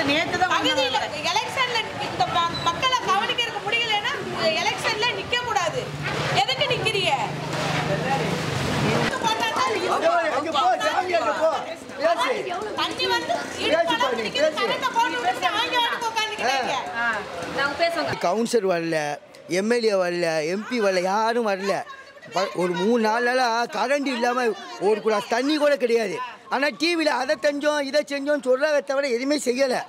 நேத்து தான் பகுதியில் எலெக்ஷன்ல இந்த ம- மக்களை கவனிக்கிறதுக்கு முடியலன்னா எலெக்ஷன்ல நிக்க கூடாது எதுக்கு நிக்கிறீங்க தண்ணி வந்து இடுப்பளவு நிக்குது, கரண்ட்டை போட்டு விட்டுட்டு ஆங்க வாட்டுக்கு உட்காந்துக்கிறீங்க. நாங்க பேசுவோங்க கவுன்சிலர் வரல எம்எல்ஏ வரல எம்பி வரல யாரும் வரல ப- ஒரு மூணு நாலு நாளாக கரண்ட் இல்லாமல் ஒரு குழா தண்ணி கூட கிடையாது ஆனால் டிவியில் அதை செஞ்சோம் இதை செஞ்சோம் சொல்கிறத தவிர எதுவுமே செய்யலை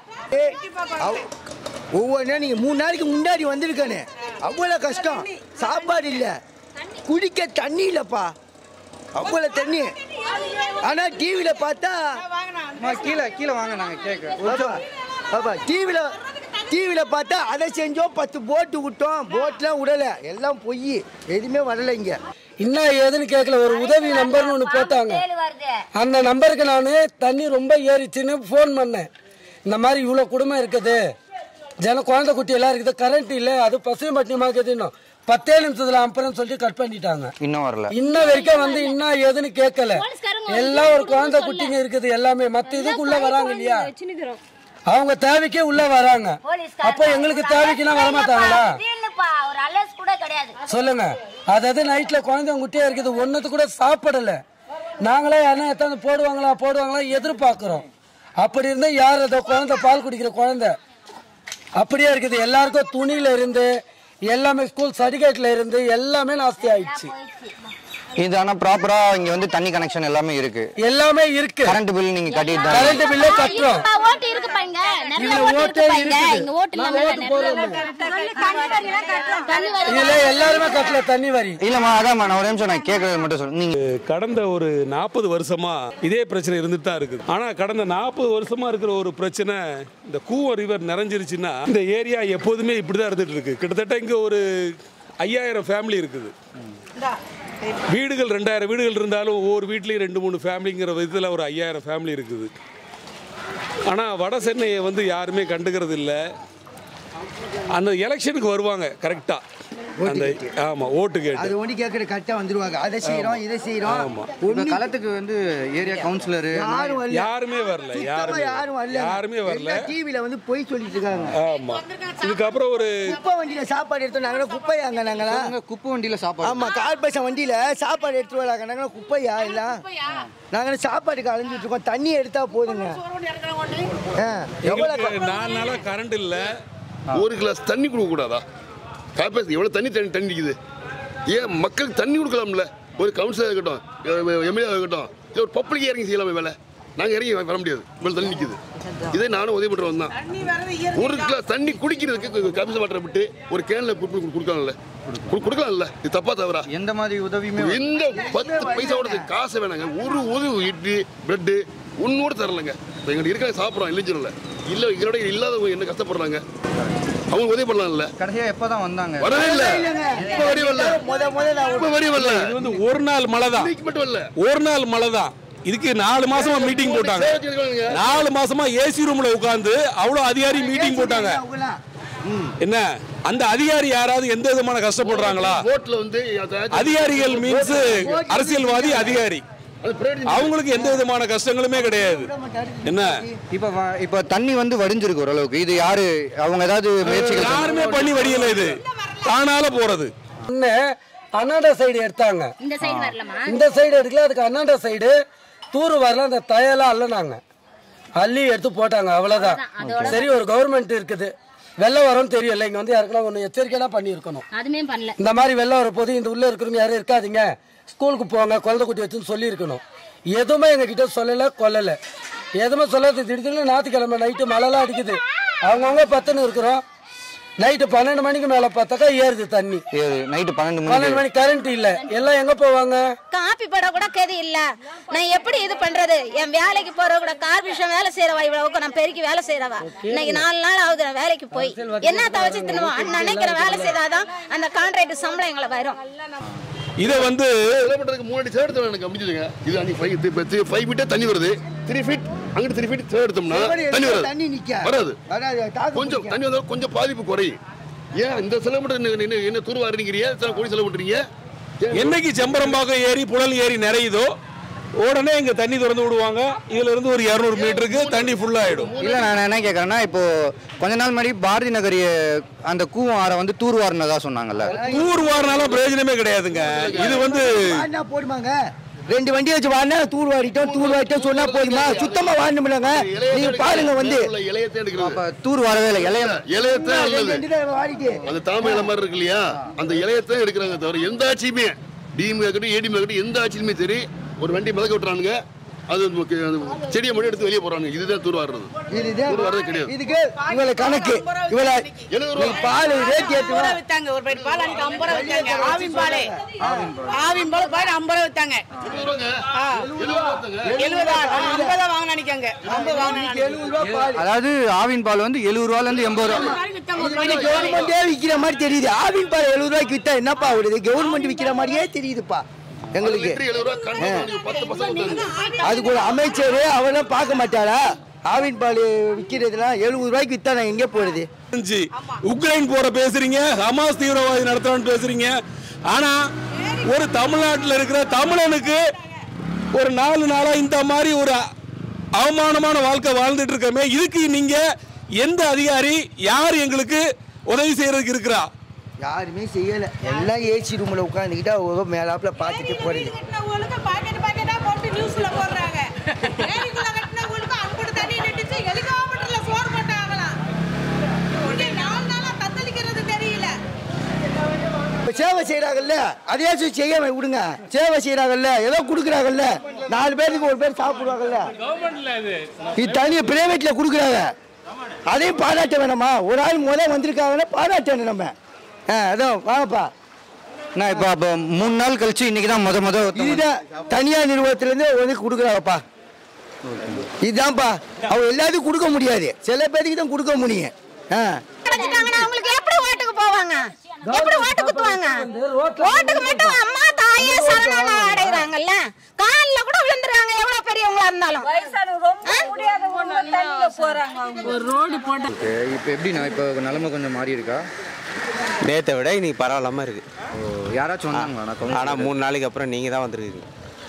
ஒவ்வொரு நேரம் நீங்கள் மூணு நாளைக்கு முன்னாடி வந்திருக்கானே அவ்வளோ கஷ்டம் சாப்பாடு இல்லை குடிக்க தண்ணி இல்லைப்பா அவ்வளோ தண்ணி ஆனால் டிவியில் பார்த்தா அம்மா, கீழே கீழே வாங்க நாங்கள் கேட்குறோம் பாப்பா பாப்பா டிவியில் டிவியில் பார்த்தா அதை செஞ்சோம் பத்து போட்டு விட்டோம் போட்லாம் விடலை எல்லாம் பொய் எதுவுமே வரல இங்கே என்ன ஏதுன்னு கேட்கல ஒரு உதவி நம்பர்னு ஒன்று போட்டாங்க அந்த நம்பருக்கு நான் தண்ணி ரொம்ப ஏறிச்சுன்னு ஃபோன் பண்ணேன் இந்த மாதிரி இவ்வளோ குடும்பம் இருக்குது ஜன குழந்தை குட்டி எல்லாம் இருக்குது கரண்ட் இல்லை அது பசுமை பட்டினமாக இருக்குது இன்னும் பத்தே நிமிஷத்துல அப்புறம் சொல்லிட்டு கட் பண்ணிட்டாங்க இன்னும் வரல இன்ன வரைக்கும் வந்து இன்னும் ஏதுன்னு கேட்கல எல்லாம் ஒரு குழந்தை குட்டிங்க இருக்குது எல்லாமே மத்த இதுக்குள்ள வராங்க இல்லையா அவங்க தேவைக்கே உள்ள வராங்க அப்போ எங்களுக்கு தேவைக்குன்னா வரமாட்டாங்களா ஒரு அலர்ஸ் கூட கிடையாது சொல்லுங்க அதாவது நைட்ல குழந்தைங்க குட்டியா இருக்குது ஒன்னது கூட சாப்பிடல நாங்களே யாரும் எத்தாந்து போடுவாங்களா போடுவாங்களா எதிர்பார்க்கிறோம் அப்படி இருந்தா யார் அதை குழந்தை பால் குடிக்கிற குழந்தை அப்படியே இருக்குது எல்லாருக்கும் துணியில இருந்து எல்லாமே ஸ்கூல் சர்டிஃபிகேட்ல இருந்து எல்லாமே நாஸ்தி ஆயிடுச்சு இது ஆனா ப்ராப்பரா இங்க வந்து தண்ணி கனெக்ஷன் எல்லாமே இருக்கு எல்லாமே இருக்கு கரண்ட் பில் நீங்க கட்டிட்டு தான் கரண்ட் பில்லே கட்டுறோம் ஓட்டு இருக்குப்பா இங்க நிறைய இதுல ஓட்டு ஓட்டே இருக்குப்பா இங்க இருக்குது. இங்க ஓட்டு நாங்க இல்லாம ஓட்டு போடுறோம் தண்ணி வருது இதுல எல்லாருமே கட்டல தண்ணி வரி இல்லம்மா அதான்மா நான் ஒரு நிமிஷம் நான் கேட்கறது மட்டும் சொல்லுங்க நீங்க கடந்த ஒரு நாற்பது வருஷமா இதே பிரச்சனை இருந்துட்டு தான் இருக்குது ஆனா கடந்த நாற்பது வருஷமா இருக்கிற ஒரு பிரச்சனை இந்த கூவம் ரிவர் நிறைஞ்சிருச்சுன்னா இந்த ஏரியா எப்போதுமே இப்படிதான் இருந்துட்டு இருக்கு கிட்டத்தட்ட இங்க ஒரு ஐயாயிரம் ஃபேமிலி இருக்குது வீடுகள் ரெண்டாயிரம் வீடுகள் இருந்தாலும் ஒவ்வொரு வீட்லேயும் ரெண்டு மூணு ஃபேமிலிங்கிற விதத்தில் ஒரு ஐயாயிரம் ஃபேமிலி இருக்குது ஆனால் வட சென்னையை வந்து யாருமே கண்டுக்கிறது இல்லை அந்த எலெக்ஷனுக்கு வருவாங்க கரெக்டாக அந்த ஆமாம் ஓட்டு கேட்டு அது ஒண்டி கேட்குற கரெக்டாக வந்துருவாங்க அதை செய்கிறோம் இதை செய்கிறோம் ஆமா. இப்ப களத்துக்கு வந்து ஏரியா கவுன்சிலர் யாரும் வரல யாருமே வரல சுத்தமா யாருமே யாரும் வரல யாருமே வரல டிவியில் வந்து பொய் சொல்லிட்டு இருக்காங்க ஆமா இதுக்கப்புறம் ஒரு குப்பை வண்டியில் சாப்பாடு எடுத்தோம் நாங்களா குப்பையாங்க நாங்களா குப்பை வண்டியில சாப்பாடு ஆமா கார்பரேஷன் வண்டியில சாப்பாடு எடுத்து வராங்க நாங்க குப்பையா இல்ல நாங்க சாப்பாட்டுக்கு அலைஞ்சிட்டு இருக்கோம் தண்ணி எடுத்தா போதுங்க ஆ, எவ்வளவு எங்களுக்கு நாலு நாளா கரண்ட் இல்ல ஒரு கிளாஸ் தண்ணி கொடுக்க கூடாதா கார்பரேஷன் எவ்வளோ தண்ணி தண்ணி தண்ணி நிற்குது ஏன் மக்களுக்கு தண்ணி கொடுக்கலாம்ல ஒரு கவுன்சிலர் இருக்கட்டும் எம்எல்ஏ இருக்கட்டும் இல்லை ஒரு பப்ளிக் இறங்கி செய்யலாமே வேலை நாங்கள் இறங்கி வர முடியாது இவ்வளோ தண்ணி நிற்குது இதே நானும் உதவி பண்ணுறோம் தான் ஒரு கிளாஸ் தண்ணி குடிக்கிறதுக்கு கமிஷன் வாட்டரை விட்டு ஒரு கேனில் கொடுக்கலாம்ல கொடு- கொடுக்கலாம்ல இது தப்பா தவறா எந்த மாதிரி உதவியுமே எந்த பத்து பைசாவோட காசு வேணாங்க ஒரு உதவி இட்லி பிரெட்டு ஒன்னோட தரலங்க இப்போ எங்கிட்ட இருக்கிற சாப்பிட்றோம் இல்லைன்னு சொல்லல இல்லை எங்களோட இல்லாதவங்க என்ன கஷ்டப்படுறாங்க அவங்க உதவி பண்ணலாம்ல கடைசியா எப்பதான் வந்தாங்க வரவே இல்லை இப்போ வரி வரல முத முத நான் இப்போ வரி வரல இது வந்து ஒரு நாள் மழை தான் இன்னைக்கு மட்டும் வரல ஒரு நாள் மழை தான் இதுக்கு நாலு மாசமா மீட்டிங் போட்டாங்க சேவத்தி இருக்காங்க. நாலு மாசமா ஏசி ரூம்ல உட்கார்ந்து அவ்வளவு அதிகாரி மீட்டிங் போட்டாங்க அவங்களாம். என்ன அந்த அதிகாரி யாராவது எந்த விதமான கஷ்டப்படுறாங்களா ரோட்ல வந்து அதாவது அதிகாரிகள் மீன்ஸ் அரசியல்வாதி அதிகாரி அது private அவங்களுக்கு எந்த விதமான கஷ்டங்களுமே கிடையாது என்ன இப்ப வ- இப்ப தண்ணி வந்து வடிஞ்சிருக்கு ஓரளவுக்கு இது யாரு அவங்க ஏதாவது முயற்சிகள் யாருமே பண்ணி வடியல இது தானால போறது ஒன்று அண்ணாடா சைடு எடுத்தாங்க இந்த சைடு வரலமா இந்த சைடு எடுக்கல அதுக்கு அண்ணாடா சைடு தூர் வரல அந்த தயெல்லாம் அள்ளனாங்க அள்ளி எடுத்து போட்டாங்க அவ்வளவுதான் சரி ஒரு கவர்மெண்ட் இருக்குது வெள்ளம் வரும்னு தெரியல இங்க வந்து யாருக்குன்னா ஒன்று எச்சரிக்கையெல்லாம் பண்ணியிருக்கணும் அதுமே பண்ணல இந்த மாதிரி வெள்ளம் வரப்போது இந்த உள்ள இருக்கிறவங்க யாரும் இருக்காதீங்க ஸ்கூலுக்கு போங்க குழந்தை குட்டி வச்சுன்னு சொல்லியிருக்கணும் எதுவுமே எங்ககிட்ட சொல்லலை கொல்லலை எதுவுமே சொல்லாது திடீர்னு ஞாயிற்றுக்கிழமை நைட்டு மழைலாம் அடிக்குது அவங்கவுங்க பத்துன்னு இருக்கிறோம் நைட்டு பன்னெண்டு மணிக்கு மேலே பார்த்தாக்கா ஏறுது தண்ணி நைட்டு பன்னெண்டு மணிக்கு பன்னெண்டு மணி கரண்ட் இல்ல எல்லாம் எங்க போவாங்க காப்பி போட கூட கதி இல்ல நான் எப்படி இது பண்றது என் வேலைக்கு போற கூட கார்பரேஷன் வேலை செய்யறவா இவ்வளவுக்கு நான் பெருக்கி வேலை செய்யறவா இன்னைக்கு நாலு நாள் ஆகுது நான் வேலைக்கு போய் என்ன தவச்சு தின்னுவோம் நினைக்கிற வேலை செய்தாதான் அந்த கான்ட்ராக்ட் சம்பளம் எங்களை வரும் இதை வந்து கிலோமீட்டருக்கு முன்னாடி தேர்ட் எடுத்தோம் எனக்கு அமைச்சிருங்க இது அன்னைக்கு ஃபைவ் இப்போ ஃபைவ் ஃபீட்டே தண்ணி வருது த்ரீ ஃபீட் அங்கிட்டு த்ரீ ஃபீட் தேர்ட் எடுத்தோம்னா தண்ணி வராது தண்ணி நிக்க வராது வராது தாக்கு கொஞ்சம் பிடிக்க. தண்ணி வந்தாலும் கொஞ்சம் பாதிப்பு குறையும் ஏன் இந்த கிலோமீட்டர் என்ன- என்ன என்ன தூர் வாரிக்கிறீங்க எத்தனை கோடி செலவு பண்றீங்க ஏன் என்னைக்கு செம்பரம்பாக்கம் ஏரி புழல் ஏரி நிறையுதோ உடனே இங்கே தண்ணி திறந்து விடுவாங்க இதுல இருந்து ஒரு இரநூறு மீட்டருக்கு தண்ணி ஃபுல்லாகிடும் இல்லை நான் என்ன கேட்குறேன்னா இப்போ கொஞ்ச நாள் முன்னாடி பாரதி நகர் அந்த கூவம் ஆறை வந்து தூர்வாரினதா சொன்னாங்கல்ல ஊர் வாரினாலும் பிரயோஜனமே கிடையாதுங்க இது வந்து வாடினா போடுமாங்க ரெண்டு வண்டி வச்சு வாடினா தூர் வாடிட்டோம் தூர் வாடிட்டோம் சொன்னா போதுமா சுத்தமா வாடணும்லங்க நீங்க பாருங்க வந்து உள்ள இலையத்தை எடுக்கிறது அப்போ தூர் வரவே இல்லை இலைய இலையத்தான் ரெண்டு நல்லது வண்டி தான் வாடிட்டு அந்த தாமரை இலை மாதிரி இருக்கு இல்லையா அந்த இலையத்தான் எடுக்கிறாங்க தவிர எந்த ஆட்சியுமே டிஎம் இருக்கட்டும் ஏடிஎம் இருக்கட்டும் எந்த ஆட்சியுமே சரி ஒரு வண்டி மிதக்க விட்டுறானுங்க அது நமக்கு அந்த செடியை மட்டும் எடுத்து வெளியே போறானுங்க இதுதான் தூர் வாடுறது இதுதான் தூர் வாடுறது கிடையாது இதுக்கு இவள கணக்கு இவள எழுபது ரூபா நீ பால் ரேட் ஏத்துவா ரூபா வித்தாங்க ஒரு பைட் பால் அன்னைக்கு ஐம்பது ரூபா வித்தாங்க ஆவின் பால் ஆவின் பால் பால் ஐம்பது ரூபா வித்தாங்க எழுபது ரூபாங்க எழுபது ரூபா தாங்க. எழுபதா ஐம்பதா வாங்கின நினைக்காங்க ஐம்பது வாங்கின எழுபது ரூபா பால் அதாவது ஆவின் பால் வந்து எழுபது ரூபாலேருந்து எண்பது ரூபா கவர்மெண்டே விக்கிற மாதிரி தெரியுது ஆவின் பால் எழுபது ரூபாய்க்கு வித்தா என்னப்பா ஆகுது கவர்மெண்ட் விக்கிற மாதிரியே தெரியுதுப்பா எங்களுக்கு லிட்டர் எழுபது ரூபா கண்டிப்பா பத்து பர்சன்ட் வந்துருது அதுக்கு ஒரு அமைச்சர் அவெல்லாம் பார்க்க மாட்டாரா ஆவின் பால் விற்கிறதுலாம் எழுபது ரூபாய்க்கு வித்தா நான் எங்கே போறது இருந்துச்சு. உக்ரைன் போற பேசுறீங்க ஹமாஸ் தீவிரவாதி நடத்துறான்னு பேசுறீங்க ஆனா ஒரு தமிழ்நாட்டில் இருக்கிற தமிழனுக்கு ஒரு நாலு நாளா இந்த மாதிரி ஒரு அவமானமான வாழ்க்கை வாழ்ந்துட்டு இருக்கமே இதுக்கு நீங்க எந்த அதிகாரி யார் எங்களுக்கு உதவி செய்யறதுக்கு இருக்கிறா யாருமே செய்யலை எல்லாம் ஏசி ரூமில் உட்காந்துக்கிட்டா ஒரு மேலாப்புல பார்த்துட்டு போறது கட்டினவங்களுக்கு பாக்கெட் பாக்கெட்டா போட்டு நியூஸ்ல போடுறாங்க ஏரிக்குள்ள கட்டினவங்களுக்கு அன்புட்டு தண்ணி நிட்டுச்சு ஹெலிகாப்டர்ல சோறு போட்டாங்களாம் இங்க நாலு நாளா தத்தளிக்கிறது தெரியல இப்போ சேவை செய்கிறாங்கல்ல அதையாச்சும் செய்ய விடுங்க சேவை செய்கிறாங்கல்ல ஏதோ கொடுக்குறாங்கல்ல நாலு பேருக்கு ஒரு பேர் சாப்பிடுவாங்கல்ல இது தனியாக பிரைவேட்டில் கொடுக்குறாங்க அதையும் பாராட்ட வேணாமா ஒரு ஆள் முதல் வந்திருக்காங்கன்னா பாராட்டணும் நம்ம ஆ அதான் வாங்கப்பா நான் இப்போ அப்போ மூணு நாள் கழிச்சு இன்னைக்கு தான் முத முத ஒருத்தவங்க- இதுதான் தனியார் நிறுவனத்துலேருந்து வந்து கொடுக்குறாங்கப்பா இதுதான்ப்பா அவங்க எல்லாத்துக்கும் கொடுக்க முடியாது சில பேருக்கு தான் கொடுக்க முடியும் ஆ கிடைச்சிட்டாங்கன்னா அவங்களுக்கு எப்படி ஓட்டுக்கு போவாங்க எப்படி ஓட்டு குத்துவாங்க ஓட்டுக்கு மட்டும் அம்மா தாயே சரணான அடைகிறாங்கல்ல காலில் கூட விழுந்துருவாங்க எவ்வளவு பெரியவங்களா இருந்தாலும் ஓகே இப்போ எப்படிண்ணா இப்போ நிலைமை கொஞ்சம் மாறி இருக்கா நேற்றை விட இன்னைக்கு பரவாயில்லாம இருக்கு ஓ யாராச்சும் வந்தாங்களா நான் கவுன்சிலர் ஆனால் மூணு நாளைக்கு அப்புறம் நீங்கள் தான் வந்திருக்கீங்க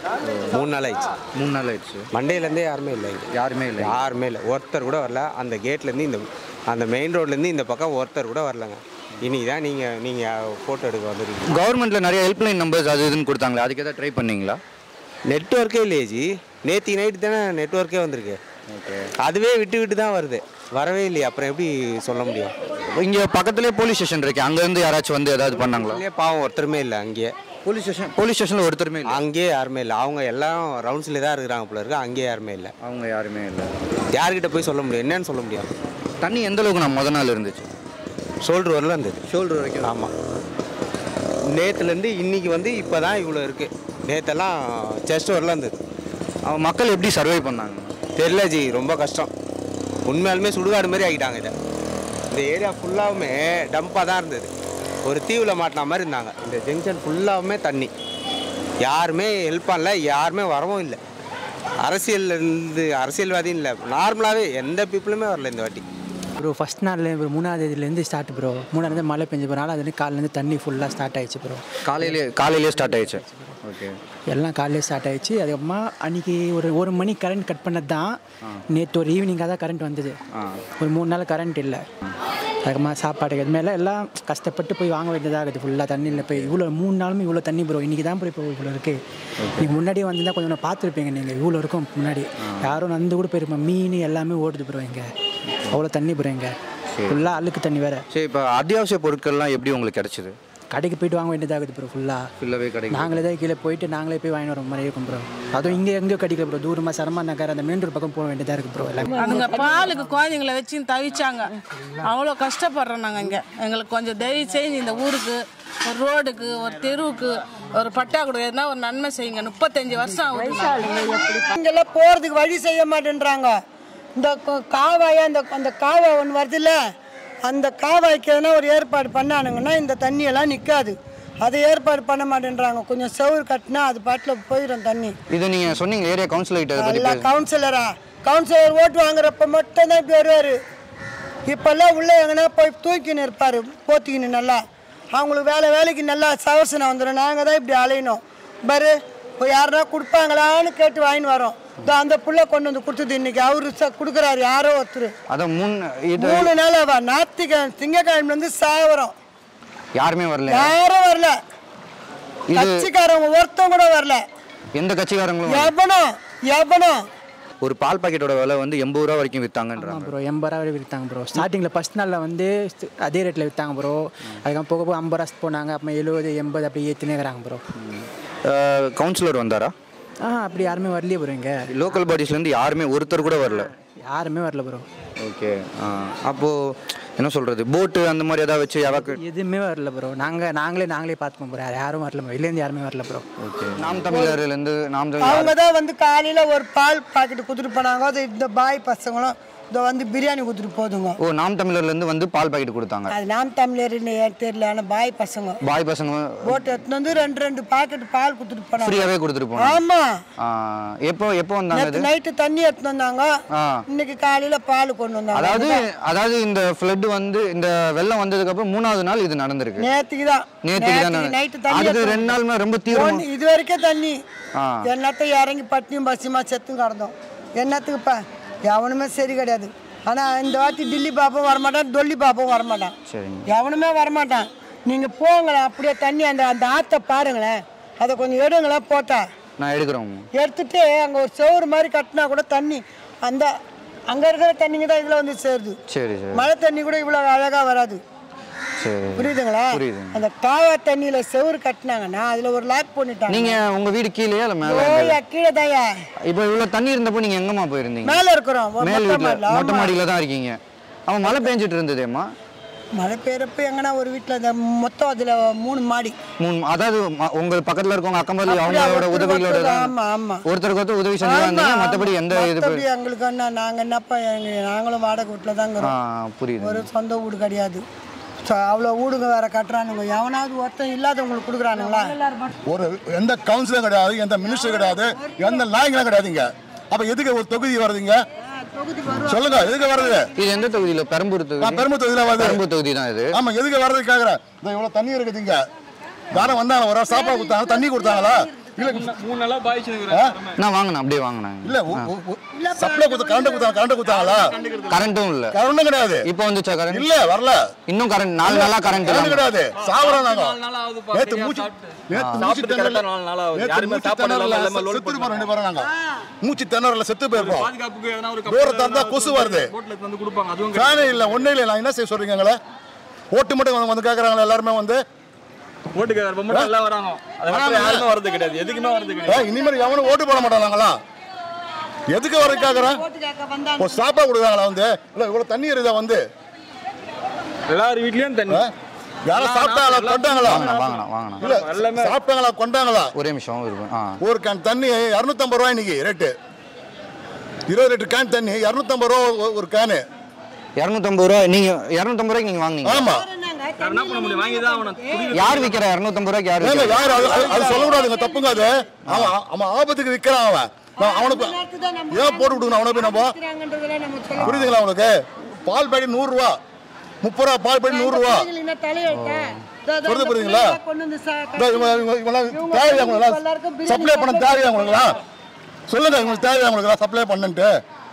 மூணு நாள் ஆயிடுச்சு மூணு நாள் ஆயிடுச்சு மண்டேலேருந்தே யாருமே இல்லை இங்க. யாருமே இல்லை யாருமே இல்லை ஒருத்தர் கூட வரல அந்த கேட்லேருந்து இந்த அந்த மெயின் ரோட்லேருந்து இந்த பக்கம் ஒருத்தர் கூட வரலங்க இன்னைக்கு தான் நீங்கள் நீங்கள் ஃபோட்டோ எடுக்க வந்திருக்கீங்க கவர்மெண்ட்ல நிறைய ஹெல்ப்லைன் நம்பர்ஸ் அது இதுன்னு கொடுத்தாங்களே அதுக்கு எதாவது ட்ரை பண்ணீங்களா நெட்ஒர்க்கே இல்லையே ஜி நேற்று நைட்டு தானே நெட்ஒர்க்கே வந்திருக்கு ஓகே அதுவே விட்டு விட்டு தான் வருது வரவே இல்லையே அப்புறம் எப்படி சொல்ல முடியும் இங்கே பக்கத்துலேயே போலீஸ் ஸ்டேஷன் இருக்கு அங்கேருந்து யாராச்சும் வந்து ஏதாவது பண்ணாங்களா இல்லையே பாவம் ஒருத்தருமே இல்லை அங்கேயே போலீஸ் ஸ்டேஷன் போலீஸ் ஸ்டேஷனில் ஒருத்தருமே இல்லை அங்கேயே யாருமே இல்லை அவங்க எல்லாம் ரவுண்ட்ஸில் தான் இருக்கிறாங்க போல இருக்கு அங்கேயே யாருமே இல்லை அவங்க யாருமே இல்லை யார்கிட்ட போய் சொல்ல முடியும் என்னன்னு சொல்ல முடியும் தண்ணி எந்த அளவுக்கு நான் முத நாள் இருந்துச்சு ஷோல்டர் வரல இருந்தது ஷோல்டர் வரைக்கும் ஆமாம் நேற்றுலேருந்து இன்னைக்கு வந்து இப்போ தான் இவ்வளோ இருக்குது நேற்றெல்லாம் செஸ்ட் வரல இருந்தது அவன் மக்கள் எப்படி சர்வை பண்ணாங்க தெரில ஜி ரொம்ப கஷ்டம் உண்மையாலுமே சுடுகாடு மாதிரி ஆகிட்டாங்க இதை இந்த ஏரியா ஃபுல்லாகவுமே டம்பாக தான் இருந்தது ஒரு தீவில் மாட்டின மாதிரி இருந்தாங்க இந்த ஜங்ஷன் ஃபுல்லாகவுமே தண்ணி யாருமே ஹெல்ப் பண்ணல யாருமே வரவும் இல்லை அரசியல்ல இருந்து அரசியல்வாதியும் இல்லை நார்மலாகவே எந்த பீப்புளுமே வரல இந்த வாட்டி ப்ரோ ஃபஸ்ட் நாள்ல ஒரு மூணாவது தேதியிலேருந்து ஸ்டார்ட் ப்ரோ மூணாவது மழை பெஞ்ச போனால அது காலையிலேருந்து தண்ணி ஃபுல்லாக ஸ்டார்ட் ஆயிடுச்சு ப்ரோ காலையிலே காலையிலே ஸ்டார்ட் ஆயிடுச்சு ஓகே எல்லாம் காலையிலே ஸ்டார்ட் ஆயிடுச்சு அதுக்கப்புறமா அன்றைக்கி ஒரு ஒரு மணி கரண்ட் கட் பண்ணது தான் நேற்று ஒரு ஈவினிங்காக தான் கரண்ட் வந்தது ஒரு மூணு நாள் கரண்ட் இல்லை அதுக்கப்புறமா சாப்பாடு அது மேலே எல்லாம் கஷ்டப்பட்டு போய் வாங்க வேண்டியதாகுது ஃபுல்லாக தண்ணியில் போய் இவ்வளோ மூணு நாளுமே இவ்வளோ தண்ணி ப்ரோ இன்றைக்கி தான் ப்ரோ இப்போ இவ்வளோ இருக்குது நீங்கள் முன்னாடியே வந்திருந்தா கொஞ்சம் பார்த்துருப்பீங்க நீங்கள் இவ்வளோ இருக்கும் முன்னாடி யாரும் நந்து கூட போயிருப்போம் மீன் எல்லாமே ஓடுது ப்ரோ இங்கே அவ்வளோ தண்ணி ப்ரோ இங்கே ஃபுல்லாக அழுக்கு தண்ணி வேறு சரி இப்போ அத்தியாவசிய பொருட்கள்லாம் எப்படி உங்களுக்கு கிடைச்சிது கடைக்கு போயிட்டு வாங்க வேண்டியதாகுது ப்ரோ ஃபுல்லாக ஃபுல்லாகவே கிடைக்கும் நாங்களே தான் கீழே போயிட்டு நாங்களே போய் வாங்கிட்டு வர மாதிரி இருக்கும் ப்ரோ அதுவும் இங்கே எங்கேயோ கிடைக்கல ப்ரோ தூரமாக சரமா நகர் அந்த மெயின் ரோடு பக்கம் போக வேண்டியதாக இருக்குது ப்ரோ எல்லாமே அதுங்க பாலுக்கு குழந்தைங்கள வச்சு தவிச்சாங்க அவ்வளோ கஷ்டப்படுறோம் நாங்கள் இங்கே எங்களுக்கு கொஞ்சம் தயவு செஞ்சு இந்த ஊருக்கு ஒரு ரோடுக்கு ஒரு தெருவுக்கு ஒரு பட்டா கொடுக்குறதுனா ஒரு நன்மை செய்யுங்க முப்பத்தஞ்சு வருஷம் ஆகுது இங்கெல்லாம் போகிறதுக்கு வழி செய்ய மாட்டேன்றாங்க இந்த க- காவாயா அந்த அந்த காவா ஒன்று வருதுல்ல அந்த காவாய்க்கு எதனா ஒரு ஏற்பாடு பண்ணானுங்கன்னா இந்த தண்ணியெல்லாம் நிற்காது அதை ஏற்பாடு பண்ண மாட்டேன்றாங்க கொஞ்சம் செவுறு கட்டினா அது பாட்டில் போயிடும் தண்ணி இது நீங்கள் சொன்னீங்க ஏரியா கவுன்சிலர் கிட்ட இதை பற்றி நல்லா பேச- கவுன்சிலரா கவுன்சிலர் ஓட்டு வாங்குறப்ப மட்டும்தான் இப்படி வருவார் இப்போல்லாம் உள்ளே எங்கன்னா போய் தூக்கின்னு இருப்பார் போத்திக்கின்னு நல்லா அவங்களுக்கு வேலை வேலைக்கு நல்லா சவசனம் வந்துடும் நாங்கள் தான் இப்படி அலையணும் பாரு போய் யாருன்னா கொடுப்பாங்களான்னு கேட்டு வாங்கின்னு வரோம் இதோ அந்த புள்ள கொண்டு வந்து கொடுத்தது இன்னைக்கு அவரு ச- கொடுக்குறாரு யாரோ ஒருத்தர் அதான் முன் இது மூணு நாள் அவ ஞாயிற்றுக்கிழமை திங்கக்கிழமை வந்து சாவரம் யாருமே வரல யாரும் வரல இது கட்சிக்காரங்க ஒருத்தன் கூட வரல எந்த கட்சிக்காரங்களும் வரல. எவனோ எவனோ ஒரு பால் பாக்கெட்டோட விலை வந்து எண்பது ரூபா வரைக்கும் வித்தாங்கன்றாங்க ப்ரோ எண்பது ரூபா வரை விற்றாங்க ப்ரோ ஸ்டார்டிங்கில் ஃபஸ்ட் நாளில் வந்து st- அதே ரேட்டில் விற்றாங்க ப்ரோ அதுக்கப்புறம் போக போக ஐம்பது ரூபா போனாங்க அப்புறம் எழுபது எண்பது அப்படி ஏற்றினே இருக்கிறாங்க ப்ரோ கவுன்சிலர் வந்தாரா ஆ அப்படி யாருமே வரலையே ப்ரோ இங்கே லோக்கல் பாடிஸ்லேருந்து யாருமே ஒருத்தர் கூட வரல யாருமே வரல ப்ரோ ஓகே அப்போது என்ன சொல்கிறது போட்டு அந்த மாதிரி ஏதாவது வச்சு எவாக்கு எதுவுமே வரல ப்ரோ நாங்கள் நாங்களே நாங்களே பார்த்துப்போம் ப்ரோ யாரும் வரல bro. வெளிலேருந்து யாருமே வரல ப்ரோ ஓகே நாம் தமிழர்லேருந்து நாம் தமிழர் அவங்க தான் வந்து காலையில ஒரு பால் பாக்கெட் கொடுத்துட்டு போனாங்க அது இந்த பாய் பசங்களும் இதோ வந்து பிரியாணி கொடுத்துட்டு போதுங்க ஓ நாம் தமிழர்லேருந்து வந்து பால் பாக்கெட் கொடுத்தாங்க அது நாம் தமிழர்னு ஏன் தெரியல ஆனால் பாய் பசங்க பாய் பசங்க போட்டு எடுத்துன்னு வந்து ரெண்டு ரெண்டு பாக்கெட் பால் கொடுத்துட்டு போனாங்க ஃப்ரீயாகவே கொடுத்துட்டு போனாங்க ஆமா ஆ, எப்போ எப்போ வந்தாங்க நேற்று அது நைட்டு தண்ணி எடுத்துன்னு வந்தாங்க ஆ இன்னைக்கு காலையில பால் கொண்டு வந்தாங்க அதாவது அதாவது இந்த ஃப்ளட் வந்து இந்த வெள்ளம் வந்ததுக்கு அப்புறம் மூணாவது நாள் இது நடந்திருக்கு நேத்துக்கு தான் நேத்துக்கு தான் நேத்துக்கு நட- நைட்டு தண்ணி அதுக்கு எடுத்துன்னு ரெண்டு நாளுமே ரொம்ப தீவிரமா ஒண்ணு- இது வரைக்கும் தண்ணி ஆ என்னத்த இறங்கி பட்டினியும் பசியுமா செத்தும் கிடந்தோம் என்னத்துக்குப்பா எவனுமே சரி கிடையாது ஆனா இந்த வாட்டி டில்லி பாப்பும் வரமாட்டான் டொல்லி பாப்பும் வரமாட்டான் சரிங்க எவனுமே வரமாட்டான் நீங்க போங்களேன் அப்படியே தண்ணி அந்த அந்த ஆத்தை பாருங்களேன் அதை கொஞ்சம் எடுங்களேன் போட்டா நான் எடுக்கிறோம் எடுத்துட்டு அங்க ஒரு செவுரு மாதிரி கட்டினா கூட தண்ணி அந்த அங்க இருக்கிற தண்ணிங்க தான் இதுல வந்து சேருது சரி சரி மழை தண்ணி கூட இவ்வளவு அழகா வராது சரி புரியுதுங்களா புரியுது அந்த காவா தண்ணியில செவுரு கட்டினாங்கன்னா அதுல ஒரு லாக் பண்ணிட்டாங்க நீங்க உங்க வீடு கீழேயா இல்ல மேல ஓயா கீழே தாயா இப்போ இவ்வளவு தண்ணி இருந்தப்போ நீங்க எங்கம்மா போயிருந்தீங்க மேல இருக்கிறோம் ஒரு மேல் மொட்டை வீட்ல மாடில. மொட்டை ஆமா. மாடியில தான் இருக்கீங்க அவன் மழை பெஞ்சிட்டு இருந்ததேம்மா மழை பெய்யறப்ப எங்கன்னா ஒரு வீட்டுல இந்த மொத்தம் அதுல மூணு மாடி மூணு அதாவது ம- உங்க பக்கத்துல இருக்கவங்க அக்கம் பக்கத்துல அப்படியா, அவங்களோட ஒருத்தர் உதவிகளோட ஒருத்தர், தான் ஆமா ஆமா ஒருத்தருக்கு ஒருத்தர் உதவி செஞ்சு வந்தீங்க ஆமா, மத்தபடி எந்த இது மத்தபடி எங்களுக்கு என்ன நாங்க என்னப்பா எங்க நாங்களும் வாடகை வீட்டுல தான் ஆ இருக்கிறோம் புரியுது ஒரு சொந்த வீடு கிடையாது ஸோ அவ்வளோ வீடுங்க வேற கட்டுறானுங்க எவனாவது ஒருத்தன் இல்லாதவங்களுக்கு கொடுக்குறானுங்களா ஒரு எந்த கவுன்சிலும் கிடையாது எந்த மினிஸ்டர் கிடையாது எந்த நாயங்களும் கிடையாதுங்க அப்ப எதுக்கு ஒரு தொகுதி வருதுங்க சொல்லுங்க எதுக்கு வருது இது எந்த தொகுதியில பெரம்பூர் தொகுதி நான் பெரும்பு தொகுதியில வருது பெரம்பூர் தொகுதி தான் இது ஆமா எதுக்கு வர்றது கேக்குறேன் இந்த இவ்வளவு தண்ணி இருக்குதுங்க யாரும் வந்தாங்க ஒரு ஆள் சாப்பாடு கொடுத்தாங்க தண்ணி கொடுத்தாங்களா இல்ல மூணு நாளா பாய்ச்சி நான் வாங்கினேன் அப்படியே வாங்கினேன் இல்ல சப்ளை கொடுத்த கரண்ட் கொடுத்தாங்க கரண்ட் கொடுத்தாங்களா கரண்ட்டும் இல்ல கரண்டும் கிடையாது இப்போ வந்துச்சா கரண்ட் இல்ல வரல இன்னும் கரண்ட் நாலு நாளா கரண்ட் கரண்ட் கிடையாது சாவரம் நாங்க நாளாவதுப்பா, நேத்து சரியா மூச்சு சாப்பிட்டு. நேத்து மூச்சு சாப்பிட்டு திணறல correct ஆ நாலு நாள் ஆகுது. நேத்து யாருமே மூச்சு சாப்பாடு இல்லாம திணறல எல்லாமே load செத்து பண்ணி போறோம் ரெண்டு பேரும் நாங்க மூச்சு திணறல செத்து போயிருப்போம் பாதுகாப்புக்கு எதனா ஒரு தூரத்தா இருந்தா கொசு வருது போட்ல எடுத்து வந்து கொடுப்பாங்க அதுவும் ஃபேனே இல்ல ஒண்ணே இல்ல நான் என்ன செய்ய சொல்றீங்க எங்களை ஓட்டு மட்டும் வந்து வந்து கேக்குறாங்களா எல்லாருமே வந்து ஓட்டுக்காரர் பொம்மை எல்லாம் வராங்க அது வராங்க. யாருமே வரது கிடையாது எதுக்குமே வரது ஏ, கிடையாது இனிமேல் எவனும் ஓட்டு போட மாட்டாங்களா எதுக்கு வர கேக்குறேன் ஒரு சாப்பாடு கொடுக்குறாங்களா வந்து இல்ல இவ்வளவு தண்ணி இருக்குதா வந்து எல்லார் வீட்லயும் தண்ணி யாரும் சாப்பிட்டாங்களா கொண்டாங்களா வாங்கினேன் வாங்கினேன் வாங்கினேன் இல்ல சாப்பிட்டாங்களா கொண்டாங்களா ஒரே நிமிஷம் இருக்கும் ஆ ஒரு கேன் தண்ணி இரநூத்தம்பது ரூபாய் இன்னைக்கு ரேட்டு இருபது லிட்டர் கேன் தண்ணி இரநூத்தம்பது ரூபா ஒரு- ஒரு கேனு இரநூத்தம்பது ரூபா நீங்க இரநூத்தம்பது ரூபாய்க்கு நீங்க வாங்குனீங்க ஆமா என்ன பண்ண முடியும் வாங்கி தான் அவனை யார் விற்கிறா இரநூத்தம்பது ரூபாய்க்கு யார் ஏங்க, விக்கிறா? யாரு அது- அது- அது சொல்லக்கூடாதுங்க தப்புங்க அது அவன் அவன் ஆபத்துக்கு விற்கிறான் அவன் நான் அவனுக்கு ஏன் போட்டு விடுங்க அவனை போய் நம்ம புரியுதுங்களா அவனுக்கு பால் பேடி நூறு ரூபா முப்பது ரூபா பால் பேடி நூறு ரூபா புரியுது புரியுதுங்களா இதோ இவங்க- இவங்க- இவங்கெல்லாம் தேவையா உங்களுக்கு சப்ளை பண்ண தேவையா உங்களுக்கு சொல்லுங்க இவங்களுக்கு தேவையா உங்களுக்கு சப்ளை பண்ணுன்ட்டு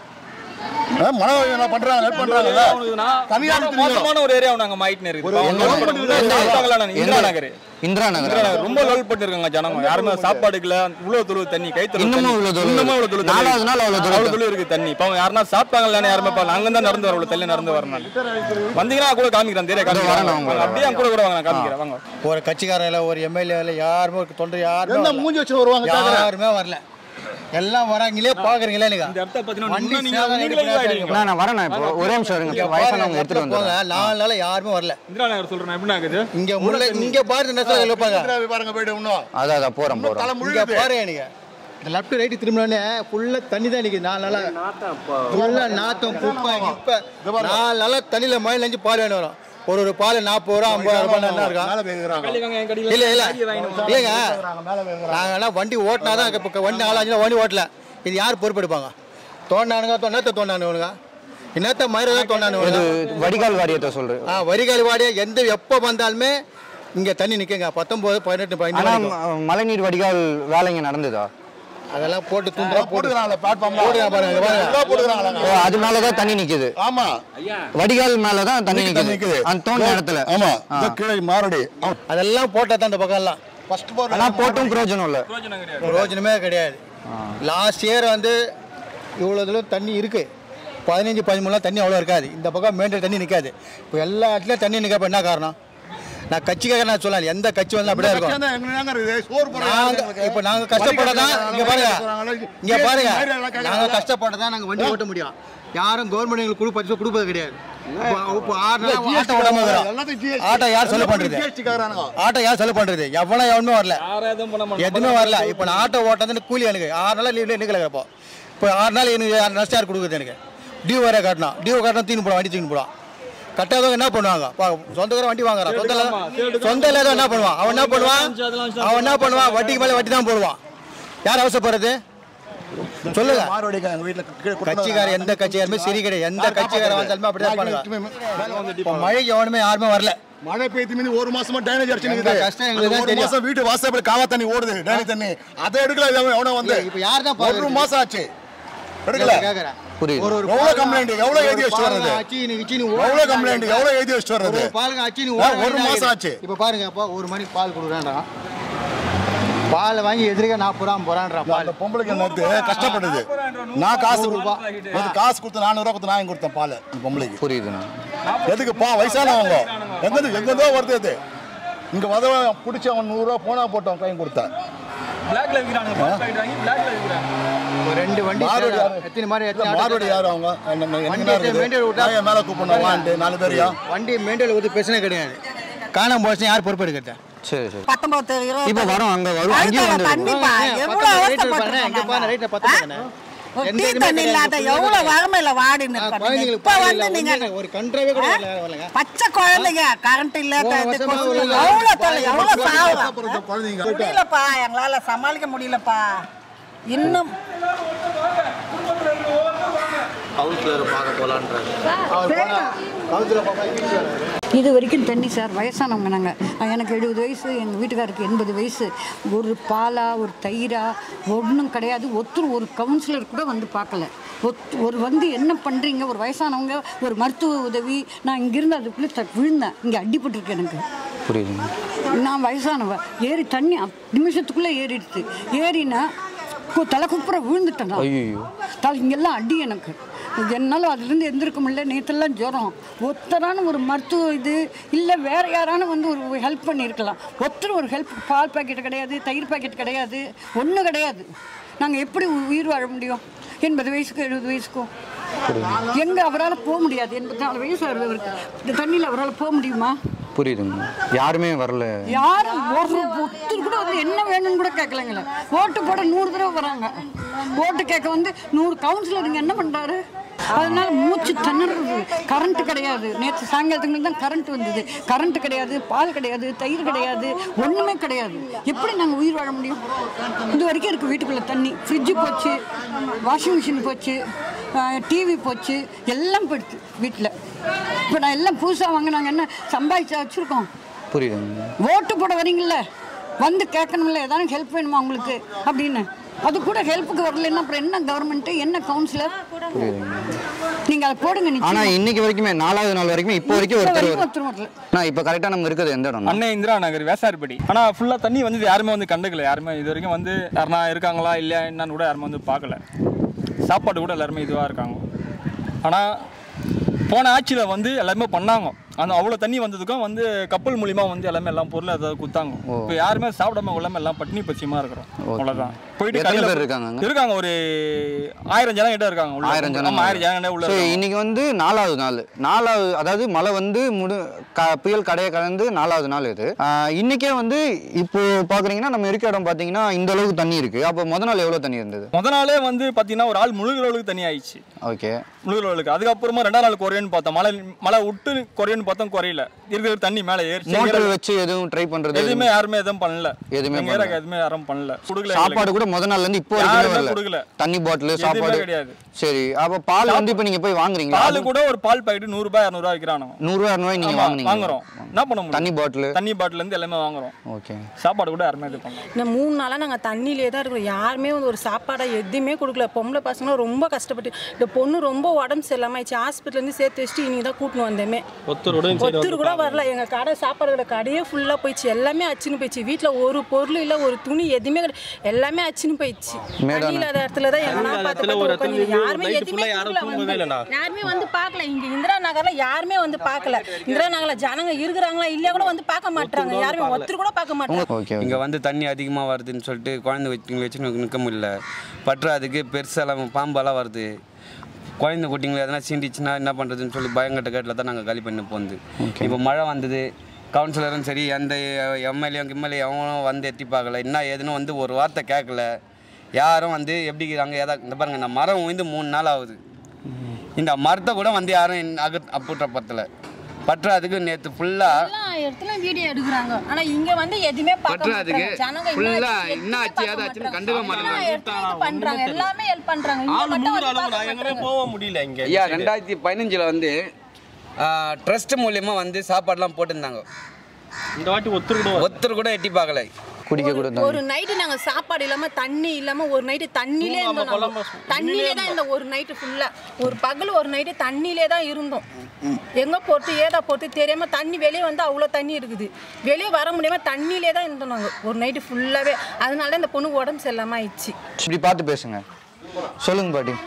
ஆ, மழை என்ன பண்றாங்க ஹெல்ப் பண்றாங்கல்ல தனியா மோசமான ஒரு ஏரியா நாங்க மாயிட்டு இருக்குது ஒரு- அவங்க load பண்ணி எந்த- சாப்பிட்டாங்களா நான் இந்திரா எந்த- நகர் இந்திரா நகர் இந்திரா நகர் ரொம்ப லோல் பண்ணிருக்காங்க ஜனங்க யாருமே சாப்பாடுக்குல இவ்வளவு தொழு தண்ணி கை தொழு இன்னமும் தண்ணி. இவ்வளவு தொழு இன்னமும் இவ்வளவு தொழு தண்ணி நாலாவது நாள் அவ்வளவு தொழு அவ்வளவு தொழு இருக்கு தண்ணி இப்போ அவங்க யாருன்னா சாப்பிட்டாங்களான்னு யாருமே பாருங்க அங்க தான் நடந்து வர அவ்வளவு தள்ளி நடந்து வரணும் வந்தீங்கன்னா கூட காமிக்கிறேன் தெரியா வரணும் காமிக்கிறேன் அவங்க. அப்படியே அங்க கூட கூட வாங்க நான் காமிக்கிறேன் வாங்க ஒரு கட்சிக்காரன் இல்லை ஒரு எம்எல்ஏ இல்லை யாருமே ஒரு தொண்டர் யாருமே என்ன வரல. மூஞ்சி வச்சு வருவாங்க கேக்குறேன். யாருமே வரல எல்லாம் வராங்களே பாக்குறீங்களே நீங்க இந்த இடத்த பாத்தீங்கன்னா வண்டி இன்னும் நீங்க சேதம் நீங்களே எடுத்து ஆயிடுவீங்க. நான் நான் வரேன் இப்போ ஒரே நிமிஷம் இருங்க வயசானவங்க எடுத்துட்டு போங்க வந்துடுறேன் நாலு நாள் யாருமே வரல இந்திரா நகர் சொல்றேன் எப்படி ஆகுது இங்க முல்லை இங்க பாரு நேரத்தில் இருப்பாங்க இந்திராவை பாருங்க போயிட்டு இன்னும் அதான் அதான் போறேன் போறேன் தலை இங்க முழுகுது பாரு நீங்க இந்த லெஃப்ட் ரைட்டு திரும்பினோடனே ஃபுல்லா தண்ணி தான் நிக்குது நாலு நாளா ஃபுல்லா நாத்தம் குப்பை கிப்பை நாலு நாளா தண்ணியில மழை நெஞ்சு பால் வேணும் வரும் ஒரு ஒரு பால் நாற்பது ரூபா ஐம்பது ரூபா என்ன இருக்கா மேல போயிருக்காங்க கள்ளி வெங்காயம் கடியில இல்ல இல்ல காய்கறி வாங்கிட்டு இல்லைங்க மேல போயிருக்காங்க நாங்க எல்லாம் வண்டி ஓட்டினா தான் இப்போ வண்டி ஆளாச்சுன்னா வண்டி ஓட்டல இது யார் பொறுப்பெடுப்பாங்க தோண்டானுங்க தோண்டத்தை தோண்டானுங்க என்னத்த மயிரை தான் இது தோண்டானுங்க வடிகால் வாரியத்தை சொல்றேன் ஆ வரிகால் வாடியா எந்த எப்போ வந்தாலுமே இங்கே தண்ணி நிற்குங்க பத்தொம்போது பதினெட்டு ஆனா பதினஞ்சு ம- மழைநீர் வடிகால் வேலைங்க நடந்ததா அதெல்லாம் போட்டு தூண்டுறா போட்டு போட்டுக்கிறாங்களே பிளாட்ஃபார்ம்ல போடுங்க பாருங்க இங்க பாருங்க எல்லாம் போட்டுக்கிறாங்களே ஓ, அது மேலதான் தண்ணி நிக்குது ஆமா வடிகால் மேலதான் தண்ணி தண்ணி நிக்குது நிக்குது அந்த தோண்ட இடத்துல ஆமா ஆ. இந்த கீழே மாரடி அதெல்லாம் போட்டால் தான் இந்த பக்கம் எல்லாம் ஃபர்ஸ்ட் போர் ஆனா போட்டும் பிரயோஜனம் இல்ல பிரயோஜனமே கிடையாது லாஸ்ட் இயர் வந்து இவ்வளோ தூரம் தண்ணி இருக்கு பதினஞ்சு பதிமூணுலாம் தண்ணி அவ்வளோ இருக்காது இந்த பக்கம் மேண்டல் தண்ணி நிற்காது இப்போ எல்லா இடத்துலையும் தண்ணி நிற்கப்ப என்ன காரணம் நான் கட்சிக்காக நான் சொல்லலாம் எந்த கட்சி வந்து அப்படியே இருக்கும் நாங்க இப்போ நாங்கள் கஷ்டப்பட்டதான் இங்க பாருங்க இங்க பாருங்க நாங்கள் கஷ்டப்பட்டதான் நாங்கள் வண்டி ஓட்ட முடியும் யாரும் கவர்மெண்ட் எங்களுக்கு குழு பரிசு கொடுப்பது கிடையாது இப்போ இப்போ ஆறு நாள் ஆட்டோ ஓடாம இருக்கிறோம் ஆட்டோ யார் செலவு பண்றது ஆட்டோ யார் செலவு பண்றது எவனோ எவனுமே வரல எதுவுமே வரல இப்போ நான் ஆட்டோ ஓட்டதுன்னு கூலி எனக்கு ஆறு நாள் லீவ்ல நிற்கல இப்போ இப்போ ஆறு நாள் எனக்கு நஷ்டம் யார் கொடுக்குறது எனக்கு டியூ வேற கட்டணும் டியூ கட்டணும் தீனு போடும் வண்டி தீனு போடும் கட்டாதவங்க என்ன பண்ணுவாங்க பா, சொந்தக்காரன் வண்டி வாங்குறான் சொந்த இல்லாத- சொந்த இல்லாத என்ன பண்ணுவான் அவன் என்ன பண்ணுவான் அவன் என்ன பண்ணுவான் வட்டிக்கு மேல வட்டி தான் போடுவான் யார் அவசரப்படுறது சொல்லுங்க கட்சிக்கார எந்த கட்சியாருமே சரி கிடையாது எந்த கட்சிக்கார வந்தாலுமே அப்படிதான் பண்ணுங்க இப்போ மழைக்கு எவனுமே யாருமே வரல மழை பெய்து மீது ஒரு மாசமா டேமேஜ் அடிச்சு எங்க நிக்குது. கஷ்டம் எங்களுக்கு அந்த தான் ஒரு தெரியும். மாசம் வீட்டு வாசப்படி காவா தண்ணி ஓடுது டேமேஜ் தண்ணி அதை எடுக்கல இவன் எவனோ வந்து இப்போ யார் தான் ஒரு பாக்குறது? மாசம் ஆச்சு எடுக்கல கேக்குறேன். புரியுது ஒரு ஒரு எவ்வளவு பால் கம்ப்ளைண்ட் எவ்வளவு ஒரு எழுதி வச்சுட்டு பால் வர்றது ஆச்சு, நீ வச்சு நீ எவ்வளவு ஓடுறது கம்ப்ளைண்ட் ஆகுது. எவ்வளவு எழுதி வச்சுட்டு வர்றது ஒரு பாலுங்க ஆச்சு நீ ஆ, ஓடுறது ஒரு மாசம் ஆச்சு இப்போ பாருங்க அப்பா ஒரு மணி பால் கொடுக்குறான்றான் பால் வாங்கி எதிரிக்க நாற்பது ரூபா ஐம்பது ரூபான்றான் பால் அந்த பொம்பளைக்கு நேரத்து கஷ்டப்படுது நான் காசு கொடுப்பேன் காசு கொடுத்து நானூறு ரூபா கொடுத்து நான் வாங்கி கொடுத்தேன் பால் அந்த பொம்பளைக்கு புரியுதுண்ணா எதுக்கு பா வயசானவங்க எங்க எங்கதோ வருது அது இங்க வதவன் பிடிச்சி அவன் நூறுரூவா போனா போட்டவன் கையும் கொடுத்தேன் பிளாக்ல விற்கிறாங்க பால் பாக்கெட் வாங்கி பிளாக்ல விற்கிறாங்க ஒரு ரெண்டு வண்டி மார்வாடி யாரு? எத்தனை மாதிரி இல்ல, எத்தனை ஆட்டோ மார்வாடி யாரு அவங்க என்ன- என்ன- வண்டி என்ன எடுத்து இருக்குது? மெயின்டைன் விட்டா- நான் என் மேல கூப்பிடணும் வான்ட்டு நாலு பேரையா வண்டி மெயின்டைன் ஊற்றி பிரச்சனை கிடையாது காணாம போச்சு யார் பொறுப்பு எடுக்கிறது சரி சரி பத்தொன்பது இருபது இப்ப வரோம் அங்க வரும் அங்கேயும் வந்து தண்ணிப்பா எவ்வளவு அவஸ்தைப்பட்டிருக்காங்க ஒரு டீ தண்ணி இல்லாத எவ்வளவு வறுமையில வாடின்னு இருக்காங்க இப்ப வந்து நீங்க ஒரு கண்ட்ராவே கூட வரல, வரலங்க பச்சை குழந்தைங்க கரண்ட் இல்ல போன த- வருஷமா கொசு, ஒரு எவ்வளவு தொல்லை எவ்வளவு சாவலாம் குழந்தைங்க முடியலப்பா எங்களால சமாளிக்க முடியலப்பா இன்னும் கவுன்சிலர் பார்க்க போலான்றாரு அவர் போனா கவுன்சிலர் பார்த்தா இது வரைக்கும் தண்ணி சார் வயசானவங்க நாங்கள் எனக்கு எழுபது வயசு எங்கள் வீட்டுக்காருக்கு எண்பது வயசு ஒரு பாலா ஒரு தயிரா ஒன்றும் கிடையாது ஒருத்தர் ஒரு கவுன்சிலர் கூட வந்து பார்க்கல ஒத் ஒரு வந்து என்ன பண்ணுறீங்க ஒரு வயசானவங்க ஒரு மருத்துவ உதவி நான் இங்கிருந்து அதுக்குள்ளே த விழுந்தேன் இங்கே அடிபட்டிருக்கு எனக்கு புரியுதுங்க நான் வயசானவ ஏறி தண்ணி அப்~ நிமிஷத்துக்குள்ளே ஏறிடுச்சு ஏறினா கு- தலை குப்புற விழுந்துட்டேன் நான். ஐயோ தலை இங்கெல்லாம் அடி எனக்கு என்னால் அதுலேருந்து எந்திருக்க முடியல நேற்றெல்லாம் ஜுரம் ஒருத்தரான ஒரு மருத்துவ இது இல்லை வேற யாரான வந்து ஒரு ஹெல்ப் பண்ணியிருக்கலாம் ஒருத்தர் ஒரு ஹெல்ப் பால் பாக்கெட் கிடையாது தயிர் பாக்கெட் கிடையாது ஒன்றும் கிடையாது நாங்கள் எப்படி உ- உயிர் வாழ முடியும் எண்பது வயசுக்கும் எழுபது வயசுக்கும் எங்கே அவரால் போக முடியாது எண்பத்தி நாலு வயசு ஆகுது அவருக்கு இந்த தண்ணியில் அவரால் போக முடியுமா புரியுதுங்க யாருமே வரல யாரும் ஒரு ஒருத்தர் கூட வந்து என்ன வேணும்னு கூட கேட்கலங்களே ஓட்டு போட நூறு தடவை வராங்க ஓட்டு கேட்க வந்து நூறு கவுன்சிலருங்க என்ன பண்றாரு அதனால மூச்சு திணறது கரண்ட் கிடையாது நேற்று சாயங்காலத்துக்கு மேல தான் கரண்ட் வந்தது கரண்ட் கிடையாது பால் கிடையாது தயிர் கிடையாது ஒண்ணுமே கிடையாது எப்படி நாங்கள் உயிர் வாழ முடியும் இது வரைக்கும் இருக்கு வீட்டுக்குள்ள தண்ணி ஃப்ரிட்ஜு போச்சு வாஷிங் மிஷின் போச்சு டிவி போச்சு எல்லாம் போயிடுச்சு வீட்டில் இப்போ நான் எல்லாம் புதுசாக வாங்க நாங்கள் என்ன சம்பாதிச்சா வச்சுருக்கோம் புரியுதுங்க ஓட்டு போட வரீங்கல்ல வந்து கேட்கணும்ல ஏதாவது ஹெல்ப் வேணுமா உங்களுக்கு அப்படின்னு அது கூட ஹெல்ப்புக்கு வரலன்னா அப்புறம் என்ன கவர்மெண்ட் என்ன கவுன்சிலர் புரியுதுங்க நீங்க அதை போடுங்க ஆனா நிச்சயமா. இன்னைக்கு வரைக்குமே நாலாவது நாள் வரைக்கும் இப்போ வரைக்கும் இப்ப ஒருத்தர் வரைக்கும் ஒருத்தர் வரல நான் இப்போ கரெக்டாக நம்ம இருக்கிறது எந்த இடம் அண்ணன் இந்திரா நகர் வேசாரிப்படி ஆனால் ஃபுல்லாக தண்ணி வந்து யாருமே வந்து கண்டுக்கல யாருமே இது வரைக்கும் வந்து யாருனா இருக்காங்களா இல்லையா என்னன்னு கூட யாருமே வந்து பார்க்கல சாப்பாடு கூட எல்லாருமே இதுவாக இருக்காங்க ஆனால் போன ஆட்சியில் வந்து எல்லாருமே பண்ணாங்க அந்த அவ்வளோ தண்ணி வந்ததுக்கும் வந்து கப்பல் மூலியமா வந்து எல்லாமே எல்லாம் பொருள் ஏதாவது குத்தாங்க இப்போ யாருமே சாப்பிடாம எல்லாமே எல்லாம் பட்டினி பச்சியமா இருக்கிறோம் அவ்வளோதான் போயிட்டு எத்தனை கடையில பேர் இருக்காங்க அங்க? இருக்காங்க ஒரு ஆயிரம் ஜனம் கிட்ட இருக்காங்க உள்ள. ஆயிரம் ஜனம் ஆமா ஆயிரம் ஜனம் கிட்ட உள்ள ஸோ இருக்காங்க. இன்னைக்கு வந்து நாலாவது நாள் நாலாவது அதாவது மழை வந்து முடு க புயல் கடையை கலந்து நாலாவது நாள் இது ஆஹ் இன்னைக்கே வந்து இப்போ பார்க்குறீங்கன்னா நம்ம இருக்க இடம் பார்த்தீங்கன்னா இந்த அளவுக்கு தண்ணி இருக்கு அப்போ முத நாள் எவ்வளோ தண்ணி இருந்தது முத நாளே வந்து பார்த்தீங்கன்னா ஒரு ஆள் முழுகிற அளவுக்கு தண்ணி ஆயிடுச்சு ஓகே முழுகிற அளவுக்கு அதுக்கப்புறமா ரெண்டாம் நாள் குறையுன்னு பார்த்தோம் மழை மழை விட்டு குறையுன்னு குறையுதுன்னு பார்த்தா குறையல இருக்கிற தண்ணி மேலே ஏறி மோட்டர் வச்சு எதுவும் ட்ரை பண்றது எதுவுமே யாருமே எதுவும் பண்ணல எதுவுமே எங்க ஏரியாக்கு எதுவுமே யாரும் பண்ணல கொடுக்கல சாப்பாடு கூட முத நாள்ல இருந்து இப்போ வரைக்கும் யாருமே வரல கொடுக்கல தண்ணி பாட்டில் எதுவுமே சாப்பாடு கிடையாது. சரி அப்ப பால் வந்து இப்போ நீங்க போய் வாங்குறீங்களா பால் கூட ஒரு பால் பாக்கெட் நூறு ரூபாய் இரநூறுவா விற்கிறானுங்க நூறுரூவா இரநூறுவாய் நீங்க ஆமா, வாங்குனீங்க வாங்குறோம் என்ன பண்ண முடியும் தண்ணி பாட்டில் தண்ணி பாட்டில் இருந்து எல்லாமே வாங்குறோம் ஓகே சாப்பாடு கூட யாருமே இது பண்ணல இந்த மூணு நாளாக நாங்கள் தண்ணியிலே தான் இருக்கிறோம் யாருமே வந்து ஒரு சாப்பாடை எதுவுமே கொடுக்கல பொம்பளை பசங்களும் ரொம்ப கஷ்டப்பட்டு இந்த பொண்ணு ரொம்ப உடம்பு சரியில்லாம ஆயிடுச்சு ஹாஸ்பிட்டல்லேருந்து சேர்த்து வச்சுட்டு இன்னைக்கு தான் கூட்டின்னு வந்தேமே ஒருத்தரோட ஒருத்தர் கூட வரல எங்கள் கடை சாப்பாடு கடை கடையே ஃபுல்லாக போயிடுச்சு எல்லாமே அச்சுன்னு போயிடுச்சு வீட்டில் ஒரு பொருள் இல்லை ஒரு துணி எதுவுமே கிடையாது எல்லாமே அச்சுன்னு போயிடுச்சு மேடான- தண்ணி இல்லாத இடத்துல தான் எங்கன்னா தண்ணி இல்லாத பார்த்து இடத்துல ஒரு பார்த்து இடத்துல உட்காந்து யாருமே night எதுவுமே full ஆ யாரும் கொடுக்கல தூங்கவே வந்து. இல்லைண்ணா. யாருமே வந்து பார்க்கல இங்க இந்திரா நகர்ல யாருமே வந்து பார்க்கல இந்திரா நகர்ல ஜனங்க இருக்கிறாங்களா இல்லையா கூட வந்து பார்க்க மாட்டாங்க யாருமே ஒருத்தர் கூட பார்க்க மாட்டாங்க இங்கே வந்து தண்ணி அதிகமாக வருதுன்னு சொல்லிட்டு குழந்தை வச்சு வச்சு நிற்க முடியல பற்றாதுக்கு பெருசெல்லாம் பாம்பெல்லாம் வருது குழந்தை குட்டிங்களை எதனா சீண்டிச்சுன்னா என்ன பண்ணுறதுன்னு சொல்லி பயங்கட்ட கேட்டில் தான் நாங்கள் காலி பண்ணி போகுது இப்போ மழை வந்தது கவுன்சிலரும் சரி எந்த எம்எல்ஏ எம்எல்ஏ அவங்களும் வந்து எட்டி பார்க்கல என்ன ஏதுன்னு வந்து ஒரு வார்த்தை கேட்கல யாரும் வந்து எப்படி இருக்கிறாங்க ஏதா இந்த பாருங்க இந்த மரம் வந்து மூணு நாள் ஆகுது இந்த மரத்தை கூட வந்து யாரும் அக அப்புற பத்தல பற்றாதுக்கு நேற்று ஃபுல்லாக எல்லா இடத்துலயும் வீடியோ எடுக்கிறாங்க ஆனா இங்க வந்து எதுவுமே பார்க்க பற்றாதுக்கு மாட்டாங்க ஜனங்க ஃபுல்லா என்ன என்ன ஆச்சு ஏதாச்சுன்னு கண்டுக்க எல்லா மாட்டாங்க இடத்துலயும் இது பண்றாங்க எல்லாமே ஹெல்ப் பண்றாங்க இங்க ஆள் மட்டும் மூணு வந்து அளவு நான் எங்கேயுமே போக முடியல இங்க ஐயா ரெண்டாயிரத்தி பதினஞ்சில் வந்து ட்ரஸ்ட் மூலியமா வந்து சாப்பாடுலாம் போட்டிருந்தாங்க இந்த வாட்டி ஒத்துரு கூட ஒருத்தர் கூட எட்டி பார்க்கல குடிக்க கூட ஒரு நைட்டு நாங்க சாப்பாடு இல்லாம தண்ணி இல்லாம ஒரு நைட்டு தண்ணிலே இருந்தோம் நாங்க. தண்ணிலே தான் இந்த ஒரு நைட்டு ஃபுல்லா ஒரு பகல் ஒரு நைட்டு தண்ணிலே தான் இருந்தோம் எங்க போட்டு ஏதா போட்டு தெரியாம தண்ணி வெளியே வந்து அவ்வளோ தண்ணி இருக்குது வெளியே வர முடியாம தண்ணிலே தான் இருந்தோம் நாங்க ஒரு நைட்டு ஃபுல்லாவே அதனால தான் இந்த பொண்ணு உடம்பு சரியில்லாம ஆயிடுச்சு இப்படி பார்த்து பேசுங்க சொல்லுங்க பாட்டி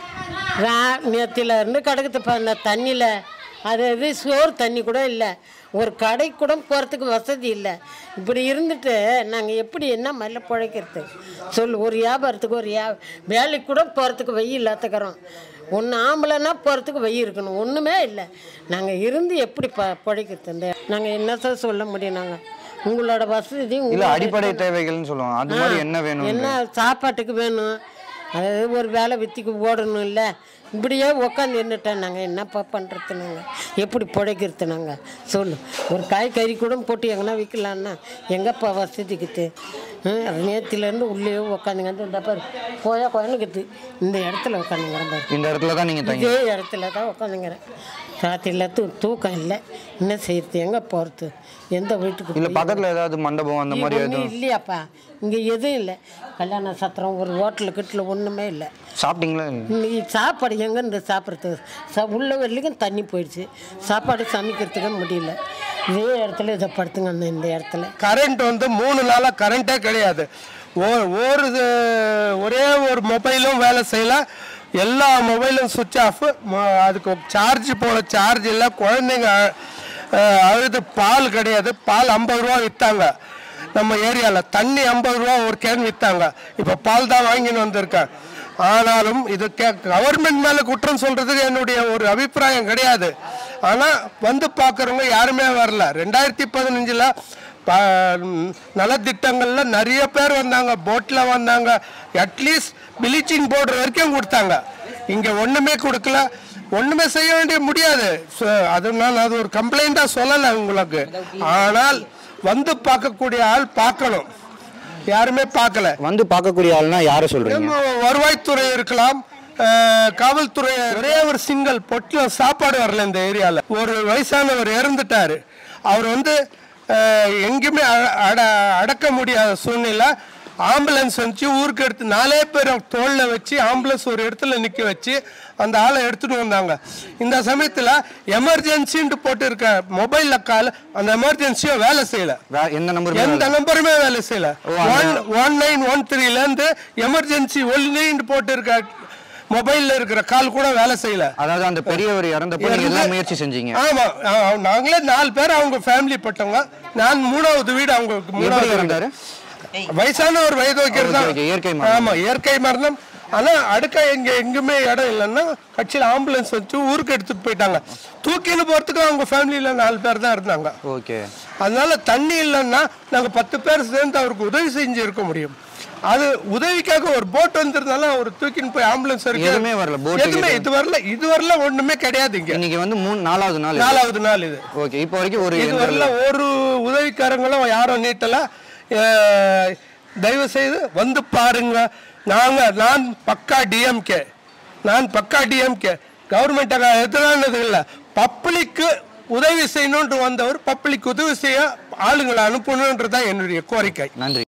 நேற்றுல இருந்து கிடக்குதுப்பா இந்த தண்ணியில் அது இது சோறு தண்ணி கூட இல்லை ஒரு கடைக்கு கூட போகிறதுக்கு வசதி இல்லை இப்படி இருந்துட்டு நாங்கள் எப்படி என்ன மல்ல பிழைக்கிறது சொல்லு ஒரு வியாபாரத்துக்கு ஒரு வியா வேலைக்கு கூட போகிறதுக்கு வெயில் இல்லாதக்கிறோம் ஒன்று ஆம்பளைன்னா போகிறதுக்கு வெயில் இருக்கணும் ஒன்றுமே இல்லை நாங்கள் இருந்து எப்படி ப பிழைக்கிறது இந்த நாங்கள் என்னத்தான் சொல்ல முடியும் நாங்கள் உங்களோட வசதி இல்ல உங்களோட அடிப்படை தேவைகள்னு சொல்லுவாங்க அது மாதிரி ஆ, என்ன வேணும் என்ன சாப்பாட்டுக்கு வேணும் அதாவது ஒரு வேலை வித்திக்கு ஓடணும் இல்லை இப்படியே உட்காந்து நின்றுட்டேன் நாங்கள் என்னப்பா பண்ணுறது நாங்கள் எப்படி பிழைக்கிறது நாங்கள் சொல்லு ஒரு காய்கறி கூட போட்டு எங்கன்னா விற்கலான்னா எங்கப்பா வசதிக்குது நேற்றுலேருந்து உள்ளே உட்காந்துங்க இந்த பாரு போயா குழந்தைக்குது இந்த இடத்துல உட்காந்துங்கிறேன் பாரு இந்த இடத்துல தான் நீங்க தங்கி இதே இடத்துல தான் உட்காந்துங்கிறேன் ராத்திரியில் தூ தூக்கம் இல்லை என்ன செய்யறது எங்கே போகிறது எந்த வீட்டுக்கு இல்ல போய் பக்கத்துல ஏதாவது மண்டபம் அந்த மாதிரி ஒன்றும் எதுவும் இல்லையாப்பா இங்கே எதுவும் இல்லை கல்யாண சத்திரம் ஒரு ஹோட்டலு கிட்டல ஒன்றுமே இல்லை சாப்பிட்டீங்களா இன்னைக்கு சாப்பாடு எங்கேருந்து சாப்பிட்றது ச உள்ள வரைக்கும் தண்ணி போயிடுச்சு சாப்பாடு சமைக்கிறதுக்கு முடியல இதே இடத்துல இதை படுத்துங்க அந்த இந்த இடத்துல கரண்ட் வந்து மூணு நாளாக கரண்ட்டே கிடையாது ஓ- ஒரு இது- ஒரே ஒரு மொபைலும் வேலை செய்யல எல்லா மொபைலும் சுவிட்ச் ஆஃப் அதுக்கு சார்ஜ் போட சார்ஜ் இல்லை குழந்தைங்க அஹ், அழுது பால் கிடையாது பால் ஐம்பது ரூபா விற்றாங்க நம்ம ஏரியாவில் தண்ணி ஐம்பது ரூபா ஒரு கேன் விற்றாங்க இப்போ பால் தான் வாங்கின்னு வந்திருக்கேன் ஆனாலும் இது கே கவர்மெண்ட் மேலே குற்றம் சொல்கிறதுக்கு என்னுடைய ஒரு அபிப்பிராயம் கிடையாது ஆனால் வந்து பார்க்குறவங்க யாருமே வரல ரெண்டாயிரத்தி பதினஞ்சில் ப நலத்திட்டங்களில் நிறைய பேர் வந்தாங்க போட்டில் வந்தாங்க அட்லீஸ்ட் பிளீச்சிங் பவுடர் வரைக்கும் கொடுத்தாங்க இங்கே ஒன்றுமே கொடுக்கல ஒன்றுமே செய்ய வேண்டிய முடியாது So, அது நான் அது ஒரு கம்ப்ளைண்ட்டாக சொல்லலை உங்களுக்கு ஆனால் வந்து பார்க்கக்கூடிய ஆள் பார்க்கணும் யாருமே பார்க்கல வந்து பார்க்கக்கூடிய ஆள்னா யாரை சொல்றீங்க நம்ம வருவாய்த்துறை இருக்கலாம் அஹ், காவல்துறை ஒரே ஒரு சிங்கிள் பொட்டில் சாப்பாடு வரல இந்த ஏரியாவில் ஒரு வயசானவர் இறந்துட்டாரு அவர் வந்து அஹ், எங்கேயுமே அ- அட அடக்க முடியாத சூழ்நிலை ஆம்புலன்ஸ் வந்துச்சு ஊருக்கு எடுத்து நாலே பேர் தோளில் வச்சு ஆம்புலன்ஸ் ஒரு இடத்துல நிற்க வச்சு அந்த ஆளை எடுத்துட்டு வந்தாங்க இந்த சமயத்தில் எமர்ஜென்சின்ட்டு போட்டு இருக்க மொபைலில் கால் அந்த எமர்ஜென்சியும் வேலை செய்யல வே- எந்த நம்பர் எந்த நம்பருமே வேலை செய்யல ஒன் ஒன் நைன் ஒன் த்ரீலேருந்து எமர்ஜென்சி ஒன்லின்னு போட்டு இருக்க மொபைலில் இருக்கிற கால் கூட வேலை செய்யல அதாவது அந்த பெரியவர் இறந்தப்போ நீங்க இறந்து- எல்லாம் முயற்சி செஞ்சீங்க ஆமா ஆ, நாங்களே நாலு பேர் அவங்க ஃபேமிலி பட்டவங்க நான் மூணாவது வீடு அவங்களுக்கு மூணாவது வீடு. இறந்தாரு? வயசான ஒரு வயது வைக்கிறது ஓகே, ஓகே, இயற்கை மரணம். ஆமா இயற்கை மரணம் ஆனா அடுக்க எங்க எங்குமே இடம் இல்லைன்னா கட்சியில் ஆம்புலன்ஸ் வச்சு ஊருக்கு எடுத்துட்டு போயிட்டாங்க தூக்கின்னு போறதுக்கு அவங்க ஃபேமிலியில நாலு பேர் தான் இருந்தாங்க ஓகே அதனால தண்ணி இல்லைன்னா நாங்க பத்து பேர் சேர்ந்து அவருக்கு உதவி செஞ்சு இருக்க முடியும் அது உதவிக்காக ஒரு போட் வந்திருந்தாலும் ஒரு தூக்கின்னு போய் ஆம்புலன்ஸ் இருக்கு எதுவுமே வரல, boat எதுவுமே எதுவும். இது வரல இது வரல ஒண்ணுமே கிடையாது இங்க இன்னைக்கு வந்து மூணு நாலாவது நாள் இது. நாலாவது நாள் இது ஓகே இப்போ வரைக்கும் ஒரு இது எந்த வரல ஒரு உதவிக்காரங்களும் யாரும் நீட்டல அஹ், தயவு செய்து வந்து பாருங்க நாங்க நான் பக்கா டிஎம்கே நான் பக்கா டிஎம்கே கவர்மெண்ட் எதிரானது இல்லை பப்ளிக்கு உதவி செய்யணுன்ட்டு வந்தவர் பப்ளிக் உதவி செய்ய ஆளுங்களை அனுப்பணுன்றது தான் என்னுடைய கோரிக்கை நன்றி